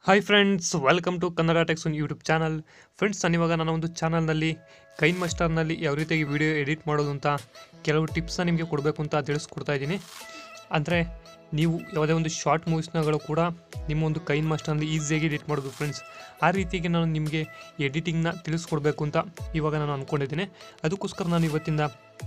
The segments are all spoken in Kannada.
hi friends welcome to Kannada Techs one YouTube channel friends ನಾನಿವಾಗ ನನ್ನ ಒಂದು ಚಾನಲ್ನಲ್ಲಿ ಕೈನ್ ಮಾಸ್ಟರ್ನಲ್ಲಿ ಯಾವ ರೀತಿಯಾಗಿ ವಿಡಿಯೋ ಎಡಿಟ್ ಮಾಡೋದು ಅಂತ ಕೆಲವು ಟಿಪ್ಸ್ನ ನಿಮಗೆ ಕೊಡಬೇಕು ಅಂತ ತಿಳಿಸ್ಕೊಡ್ತಾ ಇದ್ದೀನಿ ಅಂದರೆ ನೀವು ಯಾವುದೇ ಒಂದು ಶಾರ್ಟ್ ಮೂವೀಸ್ನಗಳು ಕೂಡ ನಿಮ್ಮ ಒಂದು ಕೈನ್ ಮಾಸ್ಟರ್ನಲ್ಲಿ ಈಸಿಯಾಗಿ ಎಡಿಟ್ ಮಾಡೋದು ಫ್ರೆಂಡ್ಸ್ ಆ ರೀತಿಯಾಗಿ ನಾನು ನಿಮಗೆ ಎಡಿಟಿಂಗ್ನ ತಿಳಿಸ್ಕೊಡ್ಬೇಕು ಅಂತ ಇವಾಗ ನಾನು ಅಂದ್ಕೊಂಡಿದ್ದೀನಿ ಅದಕ್ಕೋಸ್ಕರ ನಾನು ಇವತ್ತಿಂದ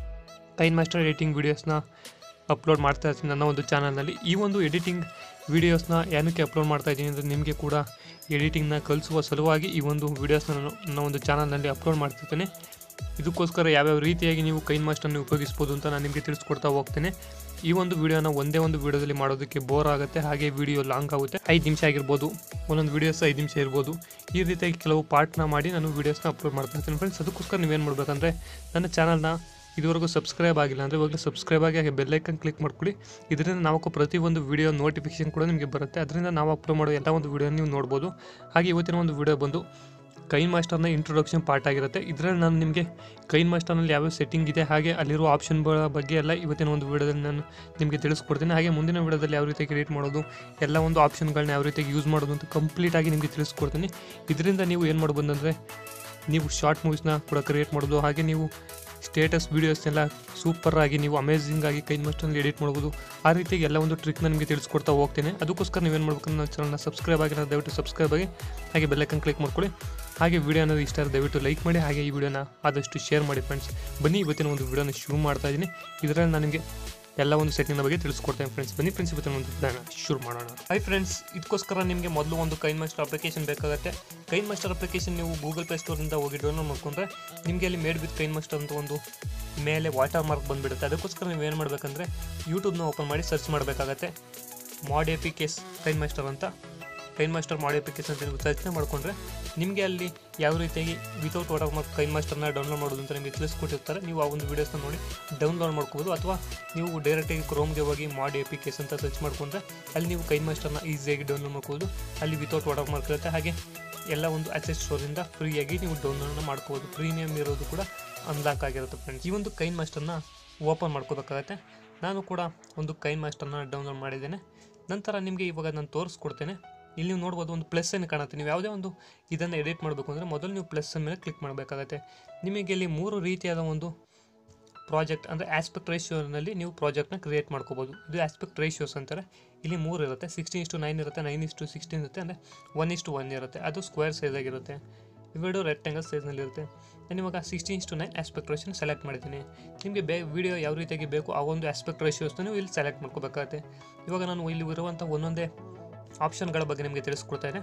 ಕೈನ್ ಮಾಸ್ಟರ್ ಎಡಿಟಿಂಗ್ ವೀಡಿಯೋಸ್ನ ಅಪ್ಲೋಡ್ ಮಾಡ್ತಾ ಇರ್ತೀನಿ ನನ್ನ ಒಂದು ಚಾನಲ್ನಲ್ಲಿ ಈ ಒಂದು ಎಡಿಟಿಂಗ್ ವೀಡಿಯೋಸ್ನ ಏನಕ್ಕೆ ಅಪ್ಲೋಡ್ ಮಾಡ್ತಾ ಇದ್ದೀನಿ ಅಂದರೆ ನಿಮಗೆ ಕೂಡ ಎಡಿಟಿಂಗ್ನ ಕಲಿಸುವ ಸಲುವಾಗಿ ಈ ಒಂದು ವೀಡಿಯೋಸ್ನ ನಾನು ನನ್ನ ಒಂದು ಚಾನಲ್ನಲ್ಲಿ ಅಪ್ಲೋಡ್ ಮಾಡ್ತಿರ್ತೇನೆ ಇದಕ್ಕೋಸ್ಕರ ಯಾವ್ಯಾವ ರೀತಿಯಾಗಿ ನೀವು ಕೈನ್ ಮಾಸ್ಟರ್ನ ಉಪಯೋಗಿಸ್ಬೋದು ಅಂತ ನಾನು ನಿಮಗೆ ತಿಳಿಸ್ಕೊಡ್ತಾ ಹೋಗ್ತೇನೆ ಈ ಒಂದು ವಿಡಿಯೋನ ಒಂದೇ ಒಂದು ವಿಡಿಯೋದಲ್ಲಿ ಮಾಡೋದಕ್ಕೆ ಬೋರ್ ಆಗುತ್ತೆ ಹಾಗೆ ವಿಡಿಯೋ ಲಾಂಗ್ ಆಗುತ್ತೆ ಐದು ನಿಮಿಷ ಆಗಿರ್ಬೋದು ಒಂದೊಂದು ವೀಡಿಯೋಸ್ ಐದು ನಿಮಿಷ ಇರ್ಬೋದು ಈ ರೀತಿಯಾಗಿ ಕೆಲವು ಪಾರ್ಟ್ನ ಮಾಡಿ ನಾನು ವೀಡಿಯೋಸ್ನ ಅಪ್ಲೋಡ್ ಮಾಡ್ತಾ ಇರ್ತೀನಿ ಫ್ರೆಂಡ್ಸ್ ಅದಕ್ಕೋಸ್ಕರ ನೀವೇನು ಮಾಡಬೇಕಂದ್ರೆ ನನ್ನ ಚಾನಲ್ನ ಇದುವರೆಗೂ ಸಬ್ಸ್ಕ್ರೈಬ್ ಆಗಿಲ್ಲ ಅಂದರೆ ಇವಾಗಲೇ ಸಬ್ಸ್ಕ್ರೈಬ್ ಆಗಿ ಹಾಗೆ ಬೆಲ್ಲೈಕನ್ ಕ್ಲಿಕ್ ಮಾಡ್ಕೊಳ್ಳಿ ಇದರಿಂದ ನಾವು ಪ್ರತಿಯೊಂದು ವಿಡಿಯೋ ನೋಟಿಫಿಕೇಶನ್ ಕೂಡ ನಿಮಗೆ ಬರುತ್ತೆ ಅದರಿಂದ ನಾವು ಅಪ್ಲೋಡ್ ಮಾಡೋ ಎಲ್ಲ ಒಂದು ವಿಡಿಯೋ ನೀವು ನೋಡ್ಬೋದು ಹಾಗೆ ಇವತ್ತಿನ ಒಂದು ವಿಡಿಯೋ ಬಂದು ಕೈನ್ ಮಾಸ್ಟರ್ನ ಇಂಟ್ರೊಡಕ್ಷನ್ ಪಾರ್ಟ್ ಆಗಿರುತ್ತೆ ಇದರಲ್ಲಿ ನಾನು ನಿಮಗೆ ಕೈನ್ ಮಾಸ್ಟರ್ನಲ್ಲಿ ಯಾವ್ಯಾವ ಸೆಟ್ಟಿಂಗ್ ಇದೆ ಹಾಗೆ ಅಲ್ಲಿರುವ ಆಪ್ಷನ್ಗಳ ಬಗ್ಗೆ ಎಲ್ಲ ಇವತ್ತಿನ ಒಂದು ವಿಡಿಯೋದಲ್ಲಿ ನಾನು ನಿಮಗೆ ತಿಳಿಸ್ಕೊಡ್ತೀನಿ ಹಾಗೆ ಮುಂದಿನ ವಿಡಿಯೋದಲ್ಲಿ ಯಾವ ರೀತಿ ಕ್ರಿಯೇಟ್ ಮಾಡೋದು ಎಲ್ಲ ಒಂದು ಆಪ್ಷನ್ಗಳನ್ನ ಯಾವ ರೀತಿಯಾಗಿ ಯೂಸ್ ಮಾಡೋದು ಅಂತ ಕಂಪ್ಲೀಟಾಗಿ ನಿಮಗೆ ತಿಳಿಸ್ಕೊಡ್ತೀನಿ ಇದರಿಂದ ನೀವು ಏನು ಮಾಡ್ಬೋದು ಅಂದರೆ ನೀವು ಶಾರ್ಟ್ ಮೂವೀಸ್ನ ಕೂಡ ಕ್ರಿಯೇಟ್ ಮಾಡೋದು ಹಾಗೆ ನೀವು ಸ್ಟೇಟಸ್ ವೀಡಿಯೋಸ್ನೆಲ್ಲ ಸೂಪರ್ ಆಗಿ ನೀವು ಅಮೇಝಿಂಗ್ ಆಗಿ ಕೈ ಮಸ್ಟಲ್ಲಿ ಎಡಿಟ್ ಮಾಡ್ಬೋದು ಆ ರೀತಿಯಾಗಿ ಎಲ್ಲ ಒಂದು ಟ್ರಿಕ್ನ ನಿಮಗೆ ತಿಳಿಸ್ಕೊಡ್ತಾ ಹೋಗ್ತೇನೆ ಅದಕ್ಕೋಸ್ಕರ ನೀವೇನು ಮಾಡ್ಬೇಕು ನನ್ನ ಚಾನಲ್ನ ಸಬ್ಸ್ಕ್ರೈಬ್ ಆಗಿರೋ ದಯವಿಟ್ಟು ಸಬ್ಸ್ಕ್ರೈಬ್ ಆಗಿ ಹಾಗೆ ಬೆಲ್ಲೈಕನ್ ಕ್ಲಿಕ್ ಮಾಡ್ಕೊಳ್ಳಿ ಹಾಗೆ ವಿಡಿಯೋ ಅನ್ನೋದು ಇಷ್ಟ ಆದರೆ ದಯವಿಟ್ಟು ಲೈಕ್ ಮಾಡಿ ಹಾಗೆ ಈ ವಿಡಿಯೋನ ಆದಷ್ಟು ಶೇರ್ ಮಾಡಿ ಫ್ರೆಂಡ್ಸ್ ಬನ್ನಿ ಇವತ್ತಿನ ಒಂದು ವಿಡಿಯೋನ ಶುರು ಮಾಡ್ತಾ ಇದ್ದೀನಿ ಇದರಲ್ಲಿ ನಾನು ನಿಮಗೆ ಎಲ್ಲ ಒಂದು ಸೆಟ್ಟಿಂಗ್ನ ಬಗ್ಗೆ ತಿಳಿಸ್ಕೊಡ್ತೇನೆ ಫ್ರೆಂಡ್ಸ್ ಬನ್ನಿ ಫ್ರೆಂಡ್ಸ್ ಇವತ್ತಿನ ಒಂದು ವಿಡಿಯೋನ ಶುರು ಮಾಡೋಣ ಹೈ ಫ್ರೆಂಡ್ಸ್ ಇದಕ್ಕೋಸ್ಕರ ನಿಮಗೆ ಮೊದಲು ಒಂದು ಕೈನ್ ಮಾಸ್ಟರ್ ಅಪ್ಲಿಕೇಶನ್ ಬೇಕಾಗುತ್ತೆ ಕೈನ್ ಮಾಸ್ಟರ್ ಅಪ್ಲಿಕೇಶನ್ ನೀವು ಗೂಗಲ್ ಪ್ಲೇ ಸ್ಟೋರಿಂದ ಹೋಗಿ ಡೌನ್ಲೋಡ್ ಮಾಡ್ಕೊಂಡ್ರೆ ನಿಮಗೆ ಅಲ್ಲಿ ಮೇಡ್ ವಿತ್ ಕೈನ್ ಮಾಸ್ಟರ್ ಅಂತ ಒಂದು ಮೇಲೆ ವಾಟರ್ ಮಾರ್ಕ್ ಬಂದುಬಿಡುತ್ತೆ ಅದಕ್ಕೋಸ್ಕರ ನೀವು ಏನು ಮಾಡಬೇಕಂದ್ರೆ ಯೂಟ್ಯೂಬ್ನ ಓಪನ್ ಮಾಡಿ ಸರ್ಚ್ ಮಾಡಬೇಕಾಗತ್ತೆ mod A P Ks Kine Master ಅಂತ Kine Master mod A P Ks ಅಂತ ನೀವು ಸರ್ಚ್ನ ಮಾಡಿಕೊಂಡ್ರೆ ನಿಮಗೆ ಅಲ್ಲಿ ಯಾವ ರೀತಿಯಾಗಿ ವಿತೌಟ್ ವಾಟರ್ ಮಾರ್ಕ್ ಕೈನ್ ಮಾಸ್ಟರ್ನ ಡೌನ್ಲೋಡ್ ಮಾಡೋದು ಅಂತ ನಿಮಗೆ ತಿಳಿಸ್ಕೊಟ್ಟಿರ್ತಾರೆ ನೀವು ಆ ಒಂದು ವೀಡಿಯೋಸ್ನ ನೋಡಿ ಡೌನ್ಲೋಡ್ ಮಾಡ್ಕೋಬೋದು ಅಥವಾ ನೀವು ಡೈರೆಕ್ಟಾಗಿ ಕ್ರೋಮ್ಗೆ ಹೋಗಿ ಮಾಡ್ ಎ ಪಿ ಕೇಸ್ ಅಂತ ಸರ್ಚ್ ಮಾಡಿಕೊಂಡ್ರೆ ಅಲ್ಲಿ ನೀವು ಕೈನ್ ಮಾಸ್ಟರ್ನ ಈಸಿಯಾಗಿ ಡೌನ್ಲೋಡ್ ಮಾಡ್ಕೋಬೋದು ಅಲ್ಲಿ ವಿತೌಟ್ ವಾಟರ್ ಮಾರ್ಕ್ ಇರುತ್ತೆ ಹಾಗೆ ಎಲ್ಲ ಒಂದು ಅಸೆಸ್ ಸ್ಟೋರಿಂದ ಫ್ರೀಯಾಗಿ ನೀವು ಡೌನ್ಲೋಡ್ನ ಮಾಡ್ಕೋಬೋದು ಪ್ರೀಮಿಯಮ್ ಇರೋದು ಕೂಡ ಅನ್ಲಾಕ್ ಆಗಿರುತ್ತೆ ಫ್ರೆಂಡ್ಸ್ ಈ ಒಂದು ಕೈನ್ ಮಾಸ್ಟರ್ನ ಓಪನ್ ಮಾಡ್ಕೋಬೇಕಾಗತ್ತೆ ನಾನು ಕೂಡ ಒಂದು ಕೈನ್ ಮಾಸ್ಟರ್ನ ಡೌನ್ಲೋಡ್ ಮಾಡಿದ್ದೇನೆ ನಂತರ ನಿಮಗೆ ಇವಾಗ ನಾನು ತೋರಿಸ್ಕೊಡ್ತೇನೆ ಇಲ್ಲಿ ನೀವು ನೋಡ್ಬೋದು ಒಂದು ಪ್ಲಸ್ ಏನು ಕಾಣುತ್ತೆ ನೀವು ಯಾವುದೇ ಒಂದು ಇದನ್ನು ಎಡಿಟ್ ಮಾಡಬೇಕು ಅಂದರೆ ಮೊದಲು ನೀವು ಪ್ಲಸ್ ಮೇಲೆ ಕ್ಲಿಕ್ ಮಾಡಬೇಕಾಗತ್ತೆ ನಿಮಗೆ ಇಲ್ಲಿ ಮೂರು ರೀತಿಯಾದ ಒಂದು ಪ್ರಾಜೆಕ್ಟ್ ಅಂದರೆ ಆಸ್ಪೆಕ್ಟ್ ರೇಷಿಯೋನಲ್ಲಿ ನೀವು ಪ್ರಾಜೆಕ್ಟ್ನ ಕ್ರಿಯೇಟ್ ಮಾಡ್ಕೋಬೋದು ಇದು ಆಸ್ಪೆಕ್ಟ್ ರೇಷಿಯೋಸ್ ಅಂತಾರೆ ಇಲ್ಲಿ ಮೂರು ಇರುತ್ತೆ ಸಿಕ್ಸ್ಟೀನ್ ಇಸ್ಟು ನೈನ್ ಇರುತ್ತೆ ನೈನ್ ಇಸ್ಟು ಸಿಕ್ಸ್ಟೀನ್ ಇರುತ್ತೆ ಅಂದರೆ ಒನ್ ಇಸ್ಟು ಒನ್ ಇರುತ್ತೆ ಅದು ಸ್ಕ್ವೇರ್ ಸೈಜಾಗಿರುತ್ತೆ ಇವೆರಡು ರೆಕ್ಟ್ಯಾಂಗಲ್ ಸೈಜ್ನಲ್ಲಿ ಇರುತ್ತೆ ನಾನು ಇವಾಗ ಸಿಕ್ಸ್ಟೀನ್ ಇಸ್ಟು ನೈನ್ ಆಸ್ಪೆಕ್ಟ್ ರೇಷಿಯೋನ ಸೆಲೆಕ್ಟ್ ಮಾಡಿದ್ದೀನಿ ನಿಮಗೆ ಬೇ ವಿಡಿಯೋ ಯಾವ ರೀತಿಯಾಗಿ ಬೇಕು ಆ ಒಂದು ಆಸ್ಪೆಕ್ಟ್ ರೇಷಿಯೋಸ್ನ ನೀವು ಇಲ್ಲಿ ಸೆಲೆಕ್ಟ್ ಮಾಡ್ಕೋಬೇಕಾಗುತ್ತೆ ಇವಾಗ ನಾನು ಇಲ್ಲಿ ಇರುವಂಥ ಒಂದೊಂದೇ ಆಪ್ಷನ್ಗಳ ಬಗ್ಗೆ ನಿಮಗೆ ತಿಳಿಸ್ಕೊಡ್ತೇನೆ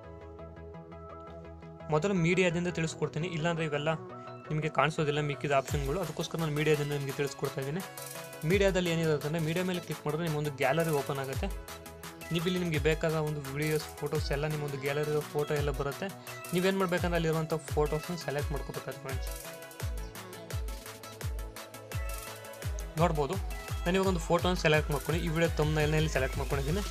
ಮೊದಲು ಮೀಡಿಯಾದಿಂದ ತಿಳಿಸ್ಕೊಡ್ತೀನಿ ಇಲ್ಲಾಂದರೆ ಇವೆಲ್ಲ ನಿಮಗೆ ಕಾಣಿಸೋದಿಲ್ಲ ಮಿಕ್ಕಿದ ಆಪ್ಷನ್ಗಳು ಅದಕ್ಕೋಸ್ಕರ ನಾನು ಮೀಡಿಯಾದಿಂದ ನಿಮಗೆ ತಿಳಿಸ್ಕೊಡ್ತಾ ಇದ್ದೀನಿ ಮೀಡಿಯಾದಲ್ಲಿ ಏನಿರುತ್ತೆ ಅಂದರೆ ಮೀಡಿಯಾ ಮೇಲೆ ಕ್ಲಿಕ್ ಮಾಡಿದ್ರೆ ನಿಮ್ಮೊಂದು ಗ್ಯಾಲರಿ ಓಪನ್ ಆಗುತ್ತೆ ನೀವು ಇಲ್ಲಿ ನಿಮಗೆ ಬೇಕಾದ ಒಂದು ವಿಡಿಯೋಸ್ ಫೋಟೋಸ್ ಎಲ್ಲ ನಿಮ್ಮೊಂದು ಗ್ಯಾಲರಿ ಫೋಟೋ ಎಲ್ಲ ಬರುತ್ತೆ ನೀವೇನು ಮಾಡಬೇಕಂದ್ರೆ ಅಲ್ಲಿರುವಂಥ ಫೋಟೋಸ್ನ ಸೆಲೆಕ್ಟ್ ಮಾಡ್ಕೋಬೇಕಾಗುತ್ತೆ ಫ್ರೆಂಡ್ಸ್ ನೋಡ್ಬೋದು ನಾನು ಇವಾಗ ಒಂದು ಫೋಟೋನ ಸೆಲೆಕ್ಟ್ ಮಾಡ್ಕೊಂಡು ಈ ವಿಡಿಯೋ ತಮ್ಮನಲ್ಲಿ ಸೆಲೆಕ್ಟ್ ಮಾಡ್ಕೊಂಡಿದ್ದೀನಿ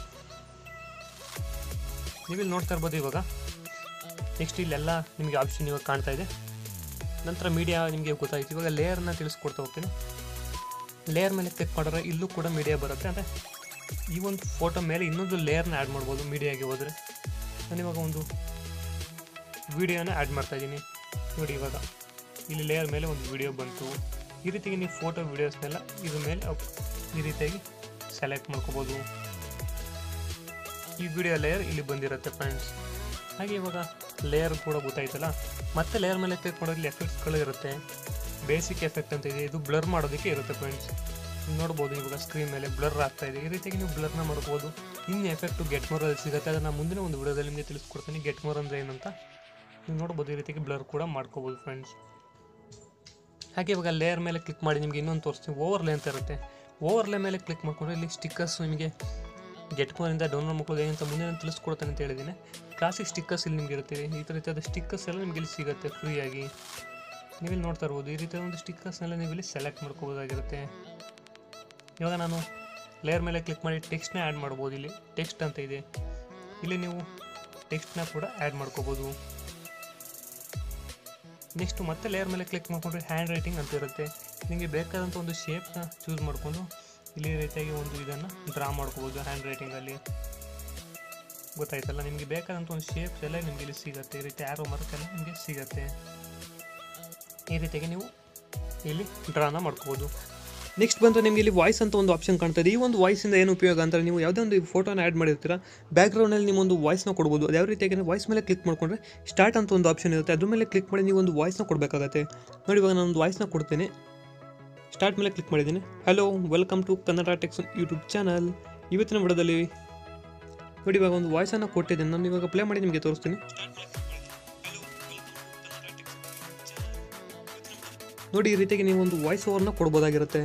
ನೀವು ಇಲ್ಲಿ ನೋಡ್ತಾ ಇರ್ಬೋದು ಇವಾಗ ನೆಕ್ಸ್ಟ್ ಇಲ್ಲೆಲ್ಲ ನಿಮಗೆ ಆಪ್ಷನ್ ಇವಾಗ ಕಾಣ್ತಾ ಇದೆ ನಂತರ ಮೀಡಿಯಾ ನಿಮಗೆ ಗೊತ್ತಾಯ್ತು ಇವಾಗ ಲೇಯರ್ನ ತಿಳಿಸ್ಕೊಡ್ತಾ ಹೋಗ್ತೀನಿ ಲೇಯರ್ ಮೇಲೆ ಕ್ಲಿಕ್ ಮಾಡಿದ್ರೆ ಇಲ್ಲೂ ಕೂಡ ಮೀಡಿಯಾ ಬರುತ್ತೆ ಅಂದರೆ ಈ ಒಂದು ಫೋಟೋ ಮೇಲೆ ಇನ್ನೊಂದು ಲೇಯರ್ನ ಆ್ಯಡ್ ಮಾಡ್ಬೋದು ಮೀಡಿಯಾಗೆ ಹೋದರೆ ನಾನು ಇವಾಗ ಒಂದು ವಿಡಿಯೋನ ಆ್ಯಡ್ ಮಾಡ್ತಾ ಇದ್ದೀನಿ ನೋಡಿ ಇವಾಗ ಇಲ್ಲಿ ಲೇಯರ್ ಮೇಲೆ ಒಂದು ವಿಡಿಯೋ ಬಂತು ಈ ರೀತಿಯಾಗಿ ನೀವು ಫೋಟೋ ವೀಡಿಯೋಸ್ನೆಲ್ಲ ಇದ್ರ ಮೇಲೆ ಅಪ್- ಈ ರೀತಿಯಾಗಿ ಸೆಲೆಕ್ಟ್ ಮಾಡ್ಕೋಬೋದು ಈ ವಿಡಿಯೋ ಲೇಯರ್ ಇಲ್ಲಿ ಬಂದಿರುತ್ತೆ ಫ್ರೆಂಡ್ಸ್ ಹಾಗೆ ಇವಾಗ ಲೇಯರ್ ಕೂಡ ಗೊತ್ತಾಯ್ತಲ್ಲ ಮತ್ತೆ ಲೇಯರ್ ಮೇಲೆ ಕ್ಲಿಕ್ ಮಾಡೋದ್ರಲ್ಲಿ ಎಫೆಕ್ಟ್ಸ್ಗಳು ಇರುತ್ತೆ ಬೇಸಿಕ್ ಎಫೆಕ್ಟ್ ಅಂತ ಇದೆ ಇದು ಬ್ಲರ್ ಮಾಡೋದಕ್ಕೆ ಇರುತ್ತೆ ಫ್ರೆಂಡ್ಸ್ ನೋಡ್ಬೋದು ಇವಾಗ ಸ್ಕ್ರೀನ್ ಮೇಲೆ ಬ್ಲರ್ ಆಗ್ತಾ ಇದೆ ಈ ರೀತಿಯಾಗಿ ನೀವು ಬ್ಲರ್ನ ಮಾಡ್ಬೋದು ಇನ್ನು ಎಫೆಕ್ಟು ಗೆಟ್ ಮೋರಲ್ಲಿ ಸಿಗುತ್ತೆ ಅದನ್ನು ಮುಂದಿನ ಒಂದು ವಿಡಿಯೋದಲ್ಲಿ ನಿಮಗೆ ತಿಳಿಸ್ಕೊಡ್ತೀನಿ ಗೆಟ್ ಮೋರ್ ಅಂದರೆ ಏನಂತ ನೀವು ನೋಡ್ಬೋದು ಈ ರೀತಿಯಾಗಿ ಬ್ಲರ್ ಕೂಡ ಮಾಡ್ಕೋಬೋದು ಫ್ರೆಂಡ್ಸ್ ಹಾಗೆ ಇವಾಗ ಲೇಯರ್ ಮೇಲೆ ಕ್ಲಿಕ್ ಮಾಡಿ ನಿಮಗೆ ಇನ್ನೊಂದು ತೋರಿಸ್ತೀನಿ ಓವರ್ಲೇ ಅಂತ ಇರುತ್ತೆ ಓವರ್ಲೇ ಮೇಲೆ ಕ್ಲಿಕ್ ಮಾಡ್ಕೊಂಡ್ರೆ ಇಲ್ಲಿ ಸ್ಟಿಕ್ಕರ್ಸ್ ನಿಮಗೆ ಗೆಟ್ ಮೋರಿಂದ ಡೌನ್ಲೋಡ್ ಮಾಡ್ಕೊಳ್ಳೋದು ಏನಂತ ಮುಂದೆ ನಾನು ತಿಳಿಸ್ಕೊಡ್ತೇನೆ ಅಂತ ಹೇಳಿದ್ದೀನಿ ಕ್ಲಾಸಿಕ್ ಸ್ಟಿಕ್ಕರ್ಸ್ ಇಲ್ಲಿ ನಿಮಗೆ ಇರುತ್ತೆ ಈ ಥರ ರೀತಿಯಾದ ಸ್ಟಿಕ್ಕರ್ಸ್ ಎಲ್ಲ ನಿಮಗೆ ಇಲ್ಲಿ ಸಿಗುತ್ತೆ ಫ್ರೀಯಾಗಿ ನೀವು ಇಲ್ಲಿ ನೋಡ್ತಾ ಇರ್ಬೋದು ಈ ರೀತಿಯ ಒಂದು ಸ್ಟಿಕ್ಕರ್ಸ್ನೆಲ್ಲ ನೀವು ಇಲ್ಲಿ ಸೆಲೆಕ್ಟ್ ಮಾಡ್ಕೋಬೋದಾಗಿರುತ್ತೆ ಇವಾಗ ನಾನು ಲೇಯರ್ ಮೇಲೆ ಕ್ಲಿಕ್ ಮಾಡಿ ಟೆಕ್ಸ್ಟ್ನ ಆ್ಯಡ್ ಮಾಡ್ಬೋದು ಇಲ್ಲಿ ಟೆಕ್ಸ್ಟ್ ಅಂತ ಇದೆ ಇಲ್ಲಿ ನೀವು ಟೆಕ್ಸ್ಟ್ನ ಕೂಡ ಆ್ಯಡ್ ಮಾಡ್ಕೋಬೋದು ನೆಕ್ಸ್ಟ್ ಮತ್ತೆ ಲೇಯರ್ ಮೇಲೆ ಕ್ಲಿಕ್ ಮಾಡಿಕೊಂಡ್ರೆ ಹ್ಯಾಂಡ್ ರೈಟಿಂಗ್ ಅಂತ ಇರುತ್ತೆ ನಿಮಗೆ ಬೇಕಾದಂಥ ಒಂದು ಶೇಪ್ನ ಚೂಸ್ ಮಾಡಿಕೊಂಡು ಇಲ್ಲಿ ಈ ರೀತಿಯಾಗಿ ಒಂದು ಇದನ್ನು ಡ್ರಾ ಮಾಡ್ಕೋಬೋದು ಹ್ಯಾಂಡ್ ರೈಟಿಂಗಲ್ಲಿ ಗೊತ್ತಾಯ್ತಲ್ಲ ನಿಮಗೆ ಬೇಕಾದಂಥ ಒಂದು ಶೇಪ್ಸ್ ಎಲ್ಲ ನಿಮಗೆ ಇಲ್ಲಿ ಸಿಗುತ್ತೆ ಈ ರೀತಿ ಆ್ಯರೋ ಮಾರ್ಕ್ ಎಲ್ಲ ನಿಮಗೆ ಸಿಗುತ್ತೆ ಈ ರೀತಿಯಾಗಿ ನೀವು ಇಲ್ಲಿ ಡ್ರಾನ ಮಾಡ್ಕೋಬೋದು ನೆಕ್ಸ್ಟ್ ಬಂದರೆ ನಿಮಗೆ ಇಲ್ಲಿ ವಾಯ್ಸ್ ಅಂತ ಒಂದು ಆಪ್ಷನ್ ಕಾಣ್ತದೆ ಈ ಒಂದು ವಾಯ್ಸಿಂದ ಏನು ಉಪಯೋಗ ಅಂದರೆ ನೀವು ಯಾವುದೇ ಒಂದು ಫೋಟೋನ ಆ್ಯಡ್ ಮಾಡಿರ್ತೀರಾ ಬ್ಯಾಕ್ಗ್ರೌಂಡಲ್ಲಿ ನೀವು ಒಂದು ವಾಯ್ಸ್ನ ಕೊಡ್ಬೋದು ಅದು ಯಾವ ರೀತಿಯಾಗಿ ವಾಯ್ಸ್ ಮೇಲೆ ಕ್ಲಿಕ್ ಮಾಡ್ಕೊಂಡ್ರೆ ಸ್ಟಾರ್ಟ್ ಅಂತ ಒಂದು ಆಪ್ಷನ್ ಇರುತ್ತೆ ಅದ್ರ ಮೇಲೆ ಕ್ಲಿಕ್ ಮಾಡಿ ನೀವು ಒಂದು ವಾಯ್ಸ್ನ ಕೊಡಬೇಕಾಗತ್ತೆ ನೋಡಿ ಇವಾಗ ನಾನು ಒಂದು ವಾಯ್ಸ್ನ ಕೊಡ್ತೇನೆ ಸ್ಟಾರ್ಟ್ ಮೇಲೆ ಕ್ಲಿಕ್ ಮಾಡಿದ್ದೀನಿ hello welcome to Kannada Techs YouTube channel ಇವತ್ತಿನ ವಿಡಿಯೋದಲ್ಲಿ ನೋಡಿ ಇವಾಗ ಒಂದು ವಾಯ್ಸನ್ನು ಕೊಟ್ಟಿದ್ದೇನೆ ನಾನು ಇವಾಗ ಪ್ಲೇ ಮಾಡಿ ನಿಮಗೆ ತೋರಿಸ್ತೀನಿ ನೋಡಿ ಈ ರೀತಿಯಾಗಿ ನೀವು ಒಂದು ವಾಯ್ಸ್ ಓವರ್ನ ಕೊಡ್ಬೋದಾಗಿರುತ್ತೆ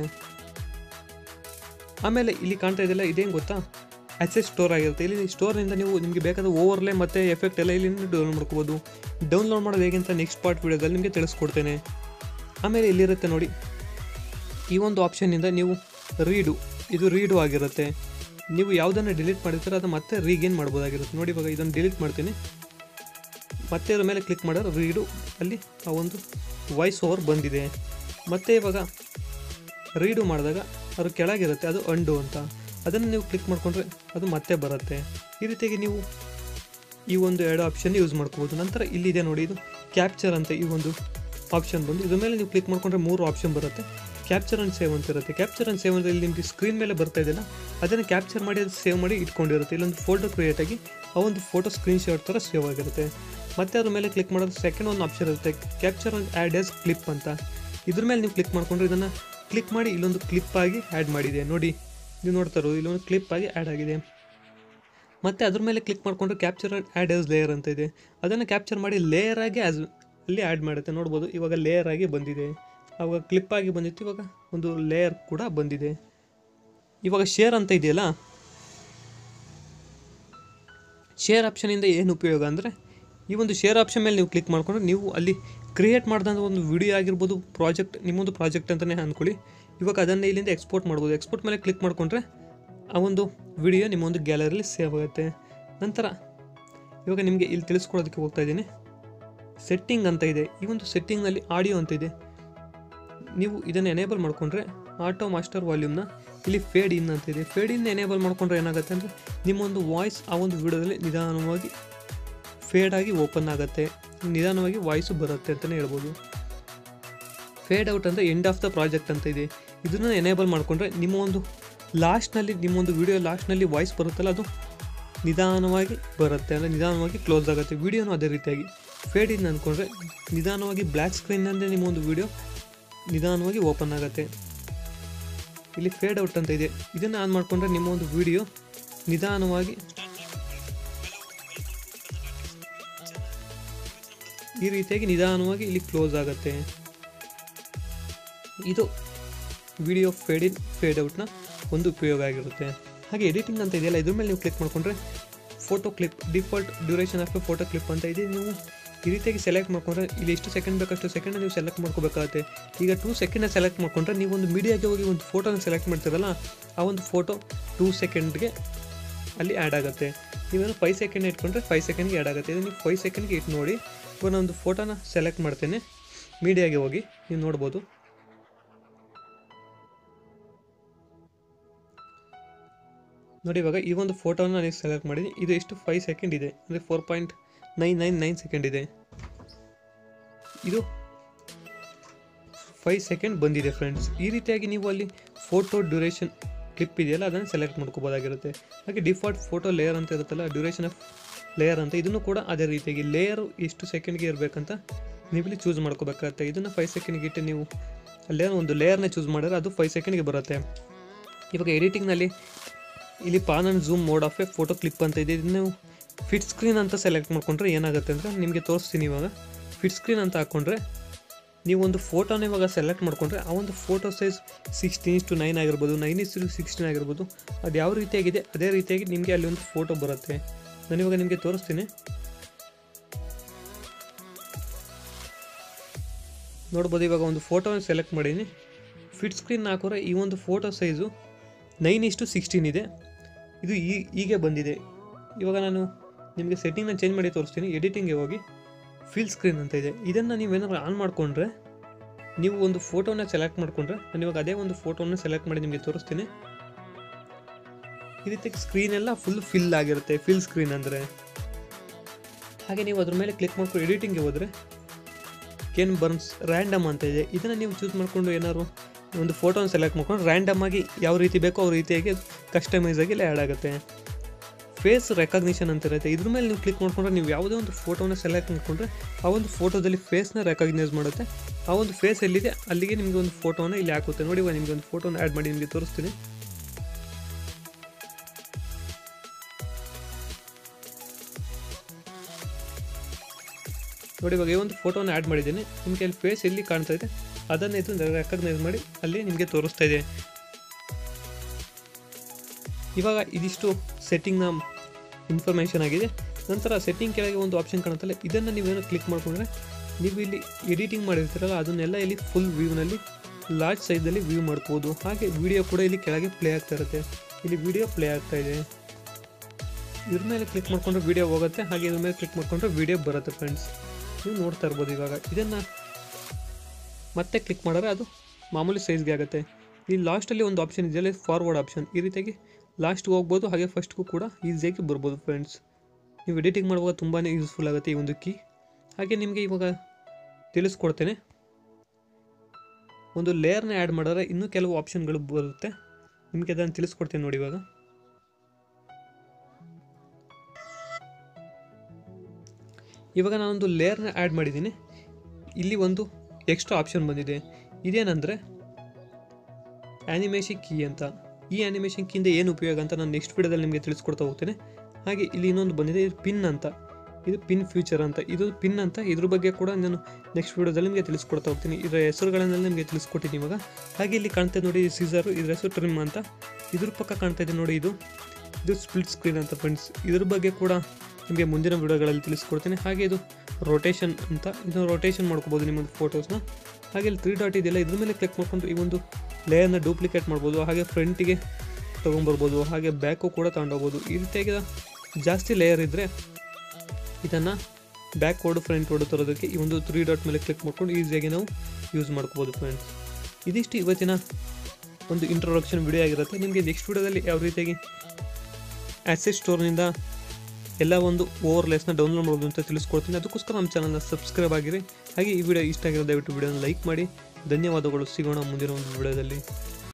ಆಮೇಲೆ ಇಲ್ಲಿ ಕಾಣ್ತಾ ಇದೆಯಲ್ಲ ಇದೇನು ಗೊತ್ತಾ ಅಸೆಸ್ ಸ್ಟೋರ್ ಆಗಿರುತ್ತೆ ಇಲ್ಲಿ ಸ್ಟೋರ್ನಿಂದ ನೀವು ನಿಮಗೆ ಬೇಕಾದ ಓವರ್ಲೇ ಮತ್ತು ಎಫೆಕ್ಟ್ ಎಲ್ಲ ಇಲ್ಲಿ ಡೌನ್ಲೋಡ್ ಮಾಡ್ಕೋಬೋದು ಡೌನ್ಲೋಡ್ ಮಾಡೋದು ಹೇಗೆ ಅಂತ ನೆಕ್ಸ್ಟ್ ಪಾರ್ಟ್ ವೀಡಿಯೋದಲ್ಲಿ ನಿಮಗೆ ತಿಳಿಸ್ಕೊಡ್ತೇನೆ ಆಮೇಲೆ ಇಲ್ಲಿರುತ್ತೆ ನೋಡಿ ಈ ಒಂದು ಆಪ್ಷನ್ನಿಂದ ನೀವು ರೀಡು ಇದು ರೀಡು ಆಗಿರುತ್ತೆ ನೀವು ಯಾವುದನ್ನು ಡಿಲೀಟ್ ಮಾಡಿರ್ತೀರೋ ಅದು ಮತ್ತೆ ರೀಗೇನ್ ಮಾಡ್ಬೋದಾಗಿರುತ್ತೆ ನೋಡಿ ಇವಾಗ ಇದನ್ನು ಡಿಲೀಟ್ ಮಾಡ್ತೀನಿ ಮತ್ತೆ ಅದ್ರ ಮೇಲೆ ಕ್ಲಿಕ್ ಮಾಡಿದ್ರೆ ರೀಡು ಅಲ್ಲಿ ಆ ಒಂದು ವಾಯ್ಸ್ ಓವರ್ ಬಂದಿದೆ ಮತ್ತೆ ಇವಾಗ ರೀಡು ಮಾಡಿದಾಗ ಅದು ಕೆಳಗಿರುತ್ತೆ ಅದು ಅಂಡು ಅಂತ ಅದನ್ನು ನೀವು ಕ್ಲಿಕ್ ಮಾಡಿಕೊಂಡ್ರೆ ಅದು ಮತ್ತೆ ಬರುತ್ತೆ ಈ ರೀತಿಯಾಗಿ ನೀವು ಈ ಒಂದು ಎರಡು ಆಪ್ಷನ್ ಯೂಸ್ ಮಾಡ್ಕೋಬೋದು ನಂತರ ಇಲ್ಲಿದೆ ನೋಡಿ ಇದು ಕ್ಯಾಪ್ಚರ್ ಅಂತ ಈ ಒಂದು ಆಪ್ಷನ್ ಬಂದು ಇದ್ರ ಮೇಲೆ ನೀವು ಕ್ಲಿಕ್ ಮಾಡ್ಕೊಂಡ್ರೆ ಮೂರು ಆಪ್ಷನ್ ಬರುತ್ತೆ ಕ್ಯಾಪ್ಚರ್ ಆ್ಯಂಡ್ ಸೇವ್ ಅಂತ ಇರುತ್ತೆ ಕ್ಯಾಪ್ಚರ್ ಆ್ಯಂಡ್ ಸೇವ್ ಅಂದರೆ ಇಲ್ಲಿ ನಿಮಗೆ ಸ್ಕ್ರೀನ್ ಮೇಲೆ ಬರ್ತಾ ಇದೆಯಲ್ಲ ಅದನ್ನು ಕ್ಯಾಪ್ಚರ್ ಮಾಡಿ ಅದು ಸೇವ್ ಮಾಡಿ ಇಟ್ಕೊಂಡಿರುತ್ತೆ ಇಲ್ಲೊಂದು ಫೋಟೋ ಕ್ರಿಯೇಟ್ ಆಗಿ ಆ ಒಂದು ಫೋಟೋ ಸ್ಕ್ರೀನ್ ಶಾಟ್ ಥರ ಸೇವ್ ಆಗಿರುತ್ತೆ ಮತ್ತೆ ಅದ್ರ ಮೇಲೆ ಕ್ಲಿಕ್ ಮಾಡೋದು ಸೆಕೆಂಡ್ ಒಂದು ಆಪ್ಷನ್ ಇರುತ್ತೆ ಕ್ಯಾಪ್ಚರ್ ಆ್ಯಡ್ ಎಸ್ ಕ್ಲಿಪ್ ಅಂತ ಇದ್ರ ಮೇಲೆ ನೀವು ಕ್ಲಿಕ್ ಮಾಡ್ಕೊಂಡ್ರೆ ಇದನ್ನು ಕ್ಲಿಕ್ ಮಾಡಿ ಇಲ್ಲೊಂದು ಕ್ಲಿಪ್ ಆಗಿ ಆ್ಯಡ್ ಮಾಡಿದೆ ನೋಡಿ ನೀವು ನೋಡ್ತಾ ಇರೋದು ಇಲ್ಲೊಂದು ಕ್ಲಿಪ್ ಆಗಿ ಆ್ಯಡ್ ಆಗಿದೆ ಮತ್ತು ಅದ್ರ ಮೇಲೆ ಕ್ಲಿಕ್ ಮಾಡಿಕೊಂಡ್ರೆ ಕ್ಯಾಪ್ಚರ್ ಆ್ಯಡ್ ಆಸ್ ಲೇಯರ್ ಅಂತ ಇದೆ ಅದನ್ನು ಕ್ಯಾಪ್ಚರ್ ಮಾಡಿ ಲೇಯರ್ ಆಗಿ ಆಸ್ ಅಲ್ಲಿ ಆ್ಯಡ್ ಮಾಡುತ್ತೆ ನೋಡ್ಬೋದು ಇವಾಗ ಲೇಯರ್ ಆಗಿ ಬಂದಿದೆ ಆವಾಗ ಕ್ಲಿಪ್ ಆಗಿ ಬಂದಿತ್ತು ಇವಾಗ ಒಂದು ಲೇಯರ್ ಕೂಡ ಬಂದಿದೆ ಇವಾಗ ಶೇರ್ ಅಂತ ಇದೆಯಲ್ಲ ಶೇರ್ ಆಪ್ಷನಿಂದ ಏನು ಉಪಯೋಗ ಅಂದರೆ ಈ ಒಂದು ಶೇರ್ ಆಪ್ಷನ್ ಮೇಲೆ ನೀವು ಕ್ಲಿಕ್ ಮಾಡಿಕೊಂಡ್ರೆ ನೀವು ಅಲ್ಲಿ ಕ್ರಿಯೇಟ್ ಮಾಡಿದಂಥ ಒಂದು ವಿಡಿಯೋ ಆಗಿರ್ಬೋದು ಪ್ರಾಜೆಕ್ಟ್ ನಿಮ್ಮೊಂದು ಪ್ರಾಜೆಕ್ಟ್ ಅಂತಲೇ ಅಂದ್ಕೊಳ್ಳಿ ಇವಾಗ ಅದನ್ನೇ ಇಲ್ಲಿಂದ ಎಕ್ಸ್ಪೋರ್ಟ್ ಮಾಡ್ಬೋದು ಎಕ್ಸ್ಪೋರ್ಟ್ ಮೇಲೆ ಕ್ಲಿಕ್ ಮಾಡಿಕೊಂಡ್ರೆ ಆ ಒಂದು ವಿಡಿಯೋ ನಿಮ್ಮ ಒಂದು ಗ್ಯಾಲರಿಲಿ ಸೇವ್ ಆಗುತ್ತೆ ನಂತರ ಇವಾಗ ನಿಮಗೆ ಇಲ್ಲಿ ತಿಳಿಸ್ಕೊಡೋದಕ್ಕೆ ಹೋಗ್ತಾ ಇದ್ದೀನಿ ಸೆಟ್ಟಿಂಗ್ ಅಂತ ಇದೆ ಈ ಒಂದು ಸೆಟ್ಟಿಂಗ್ನಲ್ಲಿ ಆಡಿಯೋ ಅಂತ ಇದೆ ನೀವು ಇದನ್ನು ಎನೇಬಲ್ ಮಾಡಿಕೊಂಡ್ರೆ ಆಟೋ ಮಾಸ್ಟರ್ ವಾಲ್ಯೂಮ್ನ ಇಲ್ಲಿ ಫೇಡ್ ಇನ್ ಅಂತ ಇದೆ ಫೇಡ್ ಇನ್ ಎನೇಬಲ್ ಮಾಡ್ಕೊಂಡ್ರೆ ಏನಾಗುತ್ತೆ ಅಂದರೆ ನಿಮ್ಮೊಂದು ವಾಯ್ಸ್ ಆ ಒಂದು ವಿಡಿಯೋದಲ್ಲಿ ನಿಧಾನವಾಗಿ ಫೇಡ್ ಆಗಿ ಓಪನ್ ಆಗುತ್ತೆ ನಿಧಾನವಾಗಿ ವಾಯ್ಸು ಬರುತ್ತೆ ಅಂತಲೇ ಹೇಳ್ಬೋದು ಫೇಡ್ ಔಟ್ ಅಂದರೆ ಎಂಡ್ ಆಫ್ ದ ಪ್ರಾಜೆಕ್ಟ್ ಅಂತ ಇದೆ ಇದನ್ನು ಎನೇಬಲ್ ಮಾಡಿಕೊಂಡ್ರೆ ನಿಮ್ಮ ಒಂದು ಲಾಸ್ಟ್ನಲ್ಲಿ ನಿಮ್ಮೊಂದು ವಿಡಿಯೋ ಲಾಸ್ಟ್ನಲ್ಲಿ ವಾಯ್ಸ್ ಬರುತ್ತಲ್ಲ ಅದು ನಿಧಾನವಾಗಿ ಬರುತ್ತೆ ಅಂದರೆ ನಿಧಾನವಾಗಿ ಕ್ಲೋಸ್ ಆಗುತ್ತೆ ವಿಡಿಯೋನು ಅದೇ ರೀತಿಯಾಗಿ ಫೇಡ್ ಇನ್ ಅಂದ್ಕೊಂಡ್ರೆ ನಿಧಾನವಾಗಿ ಬ್ಲ್ಯಾಕ್ ಸ್ಕ್ರೀನ್ನಲ್ಲಿ ನಿಮ್ಮ ಒಂದು ವಿಡಿಯೋ ನಿಧಾನವಾಗಿ ಓಪನ್ ಆಗುತ್ತೆ ಇಲ್ಲಿ ಫೇಡ್ ಔಟ್ ಅಂತ ಇದೆ ಇದನ್ನು ಆನ್ ಮಾಡಿಕೊಂಡ್ರೆ ನಿಮ್ಮ ಒಂದು ವಿಡಿಯೋ ನಿಧಾನವಾಗಿ ಈ ರೀತಿಯಾಗಿ ನಿಧಾನವಾಗಿ ಇಲ್ಲಿ ಕ್ಲೋಸ್ ಆಗುತ್ತೆ ಇದು ವಿಡಿಯೋ ಫೇಡ್ ಇನ್ ಫೇಡ್ ಔಟ್ನ ಒಂದು ಉಪಯೋಗ ಆಗಿರುತ್ತೆ ಹಾಗೆ ಎಡಿಟಿಂಗ್ ಅಂತ ಇದೆಯಲ್ಲ ಇದ್ರ ಮೇಲೆ ನೀವು ಕ್ಲಿಕ್ ಮಾಡಿಕೊಂಡ್ರೆ photo clip default duration of photo clip ಅಂತ ಇದೆ ನೀವು ಈ ರೀತಿಯಾಗಿ ಸೆಲೆಕ್ಟ್ ಮಾಡ್ಕೊಂಡ್ರೆ ಇಲ್ಲಿ ಎಷ್ಟು ಸೆಕೆಂಡ್ ಬೇಕಷ್ಟು ಸೆಕೆಂಡ್ ನೀವು ಸೆಲೆಕ್ಟ್ ಮಾಡ್ಕೋಬೇಕಾಗುತ್ತೆ ಈಗ ಟೂ ಸೆಕೆಂಡ್ನ ಸೆಲೆಕ್ಟ್ ಮಾಡ್ಕೊಂಡ್ರೆ ನೀವು ಒಂದು ಮೀಡಿಯಾಗೆ ಹೋಗಿ ಒಂದು ಫೋಟೋನ ಸೆಲೆಕ್ಟ್ ಮಾಡ್ತೀರಲ್ಲ ಆ ಒಂದು ಫೋಟೋ ಟೂ ಸೆಕೆಂಡ್ಗೆ ಅಲ್ಲಿ ಆ್ಯಡ್ ಆಗುತ್ತೆ ನೀವೇನು ಫೈವ್ ಸೆಕೆಂಡ್ ಇಟ್ಕೊಂಡ್ರೆ ಫೈವ್ ಸೆಕೆಂಡ್ಗೆ ಆ್ಯಡ್ ಆಗುತ್ತೆ ಇದು ನೀವು ಫೈವ್ ಸೆಕೆಂಡ್ಗೆ ಇಟ್ಟು ನೋಡಿ ಇವಾಗ ನಾನು ಒಂದು ಫೋಟೋನ ಸೆಲೆಕ್ಟ್ ಮಾಡ್ತೇನೆ ಮೀಡಿಯಾಗೆ ಹೋಗಿ ನೀವು ನೋಡ್ಬೋದು ನೋಡಿ ಇವಾಗ ಈ ಒಂದು ಫೋಟೋನ ನಾನು ಸೆಲೆಕ್ಟ್ ಮಾಡಿದ್ದೀನಿ ಇದು ಎಷ್ಟು ಫೈವ್ ಸೆಕೆಂಡ್ ಇದೆ ಅಂದರೆ four point nine nine nine second ಇದೆ ಇದು ಫೈವ್ ಸೆಕೆಂಡ್ ಬಂದಿದೆ ಫ್ರೆಂಡ್ಸ್ ಈ ರೀತಿಯಾಗಿ ನೀವು ಅಲ್ಲಿ ಫೋಟೋ ಡ್ಯೂರೇಷನ್ ಕ್ಲಿಪ್ ಇದೆಯಲ್ಲ ಅದನ್ನು ಸೆಲೆಕ್ಟ್ ಮಾಡ್ಕೋಬೋದಾಗಿರುತ್ತೆ ಹಾಗೆ ಡಿಫಾಲ್ಟ್ ಫೋಟೋ ಲೇಯರ್ ಅಂತ ಇರುತ್ತಲ್ಲ ಡ್ಯೂರೇಷನ್ ಆಫ್ ಲೇಯರ್ ಅಂತ ಇದನ್ನು ಕೂಡ ಅದೇ ರೀತಿಯಾಗಿ ಲೇಯರ್ ಎಷ್ಟು ಸೆಕೆಂಡ್ಗೆ ಇರಬೇಕಂತ ನೀವಿಲ್ಲಿ ಚೂಸ್ ಮಾಡ್ಕೋಬೇಕಾಗುತ್ತೆ ಇದನ್ನು ಫೈವ್ ಸೆಕೆಂಡ್ಗೆ ಇಟ್ಟು ನೀವು ಅಲ್ಲೇ ಒಂದು ಲೇಯರ್ನ ಚೂಸ್ ಮಾಡಿದ್ರೆ ಅದು ಫೈವ್ ಸೆಕೆಂಡ್ಗೆ ಬರುತ್ತೆ ಇವಾಗ ಎಡಿಟಿಂಗ್ನಲ್ಲಿ ಇಲ್ಲಿ pan and zoom mode of a photo clip ಅಂತ ಇದೆ ಇದನ್ನು ನೀವು ಫಿಟ್ ಸ್ಕ್ರೀನ್ ಅಂತ ಸೆಲೆಕ್ಟ್ ಮಾಡ್ಕೊಂಡ್ರೆ ಏನಾಗುತ್ತೆ ಅಂದರೆ ನಿಮಗೆ ತೋರಿಸ್ತೀನಿ ಇವಾಗ ಫಿಟ್ ಸ್ಕ್ರೀನ್ ಅಂತ ಹಾಕ್ಕೊಂಡ್ರೆ ನೀವು ಒಂದು ಫೋಟೋನ ಇವಾಗ ಸೆಲೆಕ್ಟ್ ಮಾಡ್ಕೊಂಡ್ರೆ ಆ ಒಂದು photo size sixteen to nine ಆಗಿರ್ಬೋದು ನೈನ್ ಇಸ್ ಟು ಸಿಕ್ಸ್ಟೀನ್ ಆಗಿರ್ಬೋದು ಅದು ಯಾವ ರೀತಿಯಾಗಿದೆ ಅದೇ ರೀತಿಯಾಗಿ ನಿಮಗೆ ಅಲ್ಲಿ ಒಂದು ಫೋಟೋ ಬರುತ್ತೆ ನಾನು ಇವಾಗ ನಿಮಗೆ ತೋರಿಸ್ತೀನಿ ನೋಡ್ಬೋದು ಇವಾಗ ಒಂದು ಫೋಟೋನ ಸೆಲೆಕ್ಟ್ ಮಾಡೀನಿ ಫಿಟ್ ಸ್ಕ್ರೀನ್ ಹಾಕೋರೆ ಈ ಒಂದು ಫೋಟೋ ಸೈಜು ನೈನ್ ಇಷ್ಟು ಸಿಕ್ಸ್ಟೀನ್ ಇದೆ ಇದು ಈ ಹೀಗೆ ಬಂದಿದೆ ಇವಾಗ ನಾನು ನಿಮಗೆ ಸೆಟ್ಟಿಂಗ್ನ ಚೇಂಜ್ ಮಾಡಿ ತೋರಿಸ್ತೀನಿ ಎಡಿಟಿಂಗ್ಗೆ ಹೋಗಿ ಫಿಲ್ ಸ್ಕ್ರೀನ್ ಅಂತ ಇದೆ ಇದನ್ನು ನೀವೇನಾದ್ರು ಆನ್ ಮಾಡಿಕೊಂಡ್ರೆ ನೀವು ಒಂದು ಫೋಟೋನ ಸೆಲೆಕ್ಟ್ ಮಾಡಿಕೊಂಡ್ರೆ ನಾನು ಇವಾಗ ಅದೇ ಒಂದು ಫೋಟೋನ ಸೆಲೆಕ್ಟ್ ಮಾಡಿ ನಿಮಗೆ ತೋರಿಸ್ತೀನಿ ಈ ರೀತಿ ಸ್ಕ್ರೀನ್ ಎಲ್ಲ ಫುಲ್ ಫಿಲ್ ಆಗಿರುತ್ತೆ ಫಿಲ್ ಸ್ಕ್ರೀನ್ ಅಂದರೆ ಹಾಗೆ ನೀವು ಅದ್ರ ಮೇಲೆ ಕ್ಲಿಕ್ ಮಾಡ್ಕೊಂಡು ಎಡಿಟಿಂಗ್ಗೆ ಹೋದರೆ ಕೆನ್ ಬರ್ನ್ಸ್ ರ್ಯಾಂಡಮ್ ಅಂತ ಇದೆ ಇದನ್ನು ನೀವು ಚೂಸ್ ಮಾಡಿಕೊಂಡು ಏನಾದ್ರು ಒಂದು ಫೋಟೋನ ಸೆಲೆಕ್ಟ್ ಮಾಡ್ಕೊಂಡು ರ್ಯಾಂಡಮ್ ಆಗಿ ಯಾವ ರೀತಿ ಬೇಕೋ ಆ ರೀತಿಯಾಗಿ ಕಸ್ಟಮೈಸ್ ಆಗಿ ಆ್ಯಡ್ ಆಗುತ್ತೆ ಫೇಸ್ ರೆಕಗ್ನಿಷನ್ ಅಂತ ಇರುತ್ತೆ ಇದ್ರ ಮೇಲೆ ನೀವು ಕ್ಲಿಕ್ ಮಾಡ್ಕೊಂಡ್ರೆ ನೀವು ಯಾವುದೇ ಒಂದು ಫೋಟೋನ ಸೆಲೆಕ್ಟ್ ಮಾಡ್ಕೊಂಡ್ರೆ ಆ ಒಂದು ಫೋಟೋದಲ್ಲಿ ಫೇಸ್ನ ರೆಕಗ್ನೈಸ್ ಮಾಡುತ್ತೆ ಆ ಒಂದು ಫೇಸ್ ಎಲ್ಲಿದೆ ಅಲ್ಲಿಗೆ ನಿಮಗೆ ಒಂದು ಫೋಟೋನ ಇಲ್ಲಿ ಹಾಕುತ್ತೆ ನೋಡಿ ಇವಾಗ ನಿಮಗೆ ಒಂದು ಫೋಟೋನ ಆ್ಯಡ್ ಮಾಡಿ ನಿಮಗೆ ತೋರಿಸ್ತೀನಿ ನೋಡಿ ಇವಾಗ ಈ ಒಂದು ಫೋಟೋನ ಆ್ಯಡ್ ಮಾಡಿದ್ದೀನಿ ನಿಮಗೆ ಅಲ್ಲಿ ಫೇಸ್ ಎಲ್ಲಿ ಕಾಣ್ತಾ ಇದೆ ಅದನ್ನು ಇದು ರೆಕಗ್ನೈಸ್ ಮಾಡಿ ಅಲ್ಲಿ ನಿಮಗೆ ತೋರಿಸ್ತಾ ಇದೆ ಇವಾಗ ಇದಿಷ್ಟು ಸೆಟ್ಟಿಂಗ್ನ ಇನ್ಫಾರ್ಮೇಷನ್ ಆಗಿದೆ ನಂತರ ಸೆಟ್ಟಿಂಗ್ ಕೆಳಗೆ ಒಂದು ಆಪ್ಷನ್ ಕಾಣುತ್ತಲ್ಲ ಇದನ್ನು ನೀವೇನು ಕ್ಲಿಕ್ ಮಾಡಿಕೊಂಡ್ರೆ ನೀವು ಇಲ್ಲಿ ಎಡಿಟಿಂಗ್ ಮಾಡಿರ್ತೀರಲ್ಲ ಅದನ್ನೆಲ್ಲ ಇಲ್ಲಿ ಫುಲ್ ವ್ಯೂನಲ್ಲಿ ಲಾರ್ಜ್ ಸೈಜಲ್ಲಿ ವ್ಯೂ ಮಾಡ್ಬೋದು ಹಾಗೆ ವಿಡಿಯೋ ಕೂಡ ಇಲ್ಲಿ ಕೆಳಗೆ ಪ್ಲೇ ಆಗ್ತಾ ಇರುತ್ತೆ ಇಲ್ಲಿ ವಿಡಿಯೋ ಪ್ಲೇ ಆಗ್ತಾ ಇದೆ ಇದ್ರ ಮೇಲೆ ಕ್ಲಿಕ್ ಮಾಡಿಕೊಂಡ್ರೆ ವಿಡಿಯೋ ಹೋಗುತ್ತೆ ಹಾಗೆ ಇದ್ರ ಮೇಲೆ ಕ್ಲಿಕ್ ಮಾಡಿಕೊಂಡ್ರೆ ವಿಡಿಯೋ ಬರುತ್ತೆ ಫ್ರೆಂಡ್ಸ್ ನೀವು ನೋಡ್ತಾ ಇರ್ಬೋದು ಇವಾಗ ಇದನ್ನು ಮತ್ತೆ ಕ್ಲಿಕ್ ಮಾಡಿದ್ರೆ ಅದು ಮಾಮೂಲಿ ಸೈಜ್ಗೆ ಆಗುತ್ತೆ ಈ ಲಾಸ್ಟಲ್ಲಿ ಒಂದು ಆಪ್ಷನ್ ಇದೆಯಲ್ಲ ಫಾರ್ವರ್ಡ್ ಆಪ್ಷನ್ ಈ ರೀತಿಯಾಗಿ ಲಾಸ್ಟ್ಗೆ ಹೋಗ್ಬೋದು ಹಾಗೆ ಫಸ್ಟ್ಗೂ ಕೂಡ ಈಸಿಯಾಗಿ ಬರ್ಬೋದು ಫ್ರೆಂಡ್ಸ್ ನೀವು ಎಡಿಟಿಂಗ್ ಮಾಡುವಾಗ ತುಂಬಾ ಯೂಸ್ಫುಲ್ ಆಗುತ್ತೆ ಈ ಒಂದು ಕೀ ಹಾಗೆ ನಿಮಗೆ ಇವಾಗ ತಿಳಿಸ್ಕೊಡ್ತೇನೆ ಒಂದು ಲೇಯರ್ನ ಆ್ಯಡ್ ಮಾಡಿದ್ರೆ ಇನ್ನೂ ಕೆಲವು ಆಪ್ಷನ್ಗಳು ಬರುತ್ತೆ ನಿಮಗೆ ಅದನ್ನು ತಿಳಿಸ್ಕೊಡ್ತೀನಿ ನೋಡಿ ಇವಾಗ ಇವಾಗ ನಾನೊಂದು ಲೇಯರ್ನ ಆ್ಯಡ್ ಮಾಡಿದ್ದೀನಿ ಇಲ್ಲಿ ಒಂದು ಎಕ್ಸ್ಟ್ರಾ ಆಪ್ಷನ್ ಬಂದಿದೆ ಇದೇನೆಂದರೆ ಆ್ಯನಿಮೇಷನ್ ಕೀ ಅಂತ ಈ ಆ್ಯನಿಮೇಷನ್ ಕೀಯಿಂದ ಏನು ಉಪಯೋಗ ಅಂತ ನಾನು ನೆಕ್ಸ್ಟ್ ವಿಡಿಯೋದಲ್ಲಿ ನಿಮಗೆ ತಿಳಿಸ್ಕೊಡ್ತಾ ಹೋಗ್ತೇನೆ ಹಾಗೆ ಇಲ್ಲಿ ಇನ್ನೊಂದು ಬಂದಿದೆ ಇದು ಪಿನ್ ಅಂತ ಇದು ಪಿನ್ ಫ್ಯೂಚರ್ ಅಂತ ಇದು ಪಿನ್ ಅಂತ ಇದ್ರ ಬಗ್ಗೆ ಕೂಡ ನಾನು ನೆಕ್ಸ್ಟ್ ವಿಡಿಯೋದಲ್ಲಿ ನಿಮಗೆ ತಿಳಿಸ್ಕೊಡ್ತಾ ಹೋಗ್ತೀನಿ ಇದರ ಹೆಸರುಗಳನ್ನೆಲ್ಲ ನಿಮಗೆ ತಿಳಿಸ್ಕೊಟ್ಟಿದ್ದೀನಿ ಇವಾಗ ಹಾಗೆ ಇಲ್ಲಿ ಕಾಣ್ತಾ ಇದೆ ನೋಡಿ ಸೀಸರು ಇದ್ರ ಹೆಸರು ಟ್ರಿಮ್ ಅಂತ ಇದ್ರ ಪಕ್ಕ ಕಾಣ್ತಾ ಇದೆ ನೋಡಿ ಇದು ಇದು ಸ್ಪ್ಲಿಟ್ ಸ್ಕ್ರೀನ್ ಅಂತ ಫ್ರೆಂಡ್ಸ್ ಇದ್ರ ಬಗ್ಗೆ ಕೂಡ ನಿಮಗೆ ಮುಂದಿನ ವಿಡಿಯೋಗಳಲ್ಲಿ ತಿಳಿಸ್ಕೊಡ್ತೀನಿ ಹಾಗೆ ಇದು ರೊಟೇಷನ್ ಅಂತ ಇದನ್ನು ರೊಟೇಷನ್ ಮಾಡ್ಕೋಬೋದು ನಿಮ್ಮೊಂದು ಫೋಟೋಸ್ನ ಹಾಗೆ ಇಲ್ಲಿ ತ್ರೀ ಡಾಟ್ ಇದೆಯಲ್ಲ ಇದ್ರ ಮೇಲೆ ಕ್ಲಿಕ್ ಮಾಡ್ಕೊಂಡು ಈ ಒಂದು ಲೇಯರ್ನ ಡೂಪ್ಲಿಕೇಟ್ ಮಾಡ್ಬೋದು ಹಾಗೆ ಫ್ರಂಟಿಗೆ ತೊಗೊಂಬರ್ಬೋದು ಹಾಗೆ ಬ್ಯಾಕು ಕೂಡ ತಗೊಂಡೋಗ್ಬೋದು ಈ ರೀತಿಯಾಗಿ ಜಾಸ್ತಿ ಲೇಯರ್ ಇದ್ದರೆ ಇದನ್ನು ಬ್ಯಾಕ್ ಓಡು ಫ್ರಂಟ್ ಓಡು ತರೋದಕ್ಕೆ ಈ ಒಂದು ತ್ರೀ ಡಾಟ್ ಮೇಲೆ ಕ್ಲಿಕ್ ಮಾಡ್ಕೊಂಡು ಈಸಿಯಾಗಿ ನಾವು ಯೂಸ್ ಮಾಡ್ಕೋಬೋದು ಫ್ರೆಂಡ್ಸ್ ಇದಿಷ್ಟು ಇವತ್ತಿನ ಒಂದು ಇಂಟ್ರೊಡಕ್ಷನ್ ವಿಡಿಯೋ ಆಗಿರುತ್ತೆ ನಿಮಗೆ ನೆಕ್ಸ್ಟ್ ವಿಡಿಯೋದಲ್ಲಿ ಯಾವ ರೀತಿಯಾಗಿ ಆ್ಯಸೆಟ್ ಸ್ಟೋರ್ನಿಂದ ಎಲ್ಲ ಒಂದು ಓವರ್ ಲೆಸ್ನ ಡೌನ್ಲೋಡ್ ಮಾಡೋದು ಅಂತ ತಿಳಿಸ್ಕೊಡ್ತೀನಿ ಅದಕ್ಕೋಸ್ಕರ ನಮ್ಮ ಚಾನಲ್ನ ಸಬ್ಸ್ಕ್ರೈಬ್ ಆಗಿರಿ ಹಾಗೆ ಈ ವಿಡಿಯೋ ಇಷ್ಟ ಆಗಿರೋ ದಯವಿಟ್ಟು ವಿಡಿಯೋನ ಲೈಕ್ ಮಾಡಿ ಧನ್ಯವಾದಗಳು ಸಿಗೋಣ ಮುಂದಿನ ಒಂದು ವಿಡಿಯೋದಲ್ಲಿ